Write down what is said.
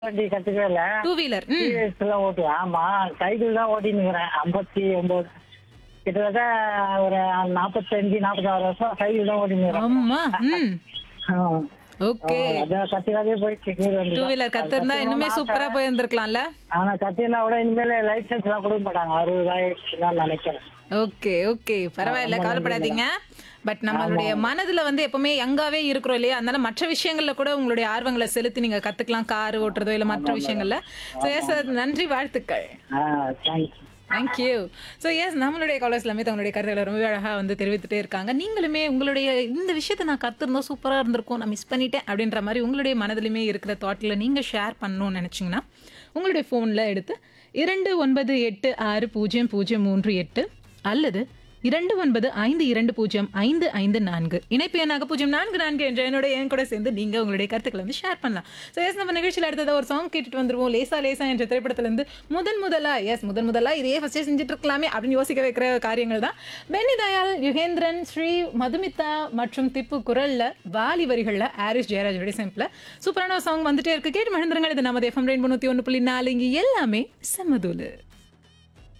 வண்டி கத்துக்கவே இல்ல two wheeler ம் டிவிஎஸ் எல்லாம் ஓட்டுவேன் ஆமா சைக்கிள் தான் ஓட்டினுக்கிறேன் ஐம்பத்தி ஒன்பது கிட்டத்தட்ட ஒரு நாற்பத்தஞ்சு நாற்பத்தாறு வருஷம் சைக்கிள் தான் ஓட்டினுக்கிறேன் ஆமா ம் ஓகே அதான் கத்துக்காதே போயிடுச்சு கீழ வண்டி டூ வீலர் கத்திருந்தா இன்னுமே சூப்பரா போயிருந்திருக்கலாம்ல ஆனா கத்தினா கூட இனிமேல லைசன்ஸ் எல்லாம் கொடுக்க மாட்டாங்க அறுபது ஆயிடுச்சு தான் நினைக்கிறேன் ஓகே ஓகே பரவாயில்ல கவலைப்படாதீங்க பட் நம்மளுடைய மனதுல வந்து எப்பவுமே யங்காவே இருக்கிறோம் இல்லையா அதனால மற்ற விஷயங்கள்ல கூட உங்களுடைய ஆர்வங்களை செலுத்தி நீங்க கத்துக்கலாம் கார் ஓட்டுறதோ இல்ல மற்ற விஷயங்கள்ல ஸோ சார் நன்றி வாழ்த்துக்கள் ah thanks thank you so yes நம்மளுடைய காலேஜ் எல்லாமே தங்களுடைய கருத்துக்களை ரொம்ப அழகாக வந்து தெரிவித்துட்டே இருக்காங்க நீங்களுமே உங்களுடைய இந்த விஷயத்தை நான் கற்றுருந்தா சூப்பராக இருந்திருக்கும் நான் மிஸ் பண்ணிட்டேன் அப்படின்ற மாதிரி உங்களுடைய மனதிலுமே இருக்கிற தாட்டில் நீங்கள் ஷேர் பண்ணணும்னு நினச்சிங்கன்னா உங்களுடைய ஃபோனில் எடுத்து இரண்டு ஒன்பது எட்டு ஆறு பூஜ்ஜியம் பூஜ்ஜியம் மூன்று எட்டு அல்லது இரண்டு ஒன்பது ஐந்து இரண்டு பூஜ்ஜியம் ஐந்து ஐந்து நான்கு இணைப்பு எண்ணாக பூஜ்ஜியம் நான்கு நான்கு என்ற என்னோட என் கூட சேர்ந்து நீங்க உங்களுடைய கருத்துக்களை வந்து ஷேர் பண்ணலாம் ஸோ எஸ் நம்ம நிகழ்ச்சியில் அடுத்தது ஒரு சாங் கேட்டுட்டு வந்துருவோம் லேசா லேசா என்ற திரைப்படத்துல இருந்து முதன் முதலா எஸ் முதன் முதலா இதே ஃபர்ஸ்டே செஞ்சுட்டு இருக்கலாமே அப்படின்னு யோசிக்க வைக்கிற காரியங்கள் தான் பென்னி தயாள் யுகேந்திரன் ஸ்ரீ மதுமிதா மற்றும் திப்பு குரல்ல வாலி வரிகள்ல ஆரிஸ் ஜெயராஜோட சிம்பிள் சூப்பரான சாங் வந்துட்டே இருக்கு கேட்டு மகிழ்ந்துருங்க இது நமது எஃப்எம் ரெயின் தொண்ணூற்றி ஒன்று புள்ளி நாலு இங்கே எல்லாமே செம்மதூலு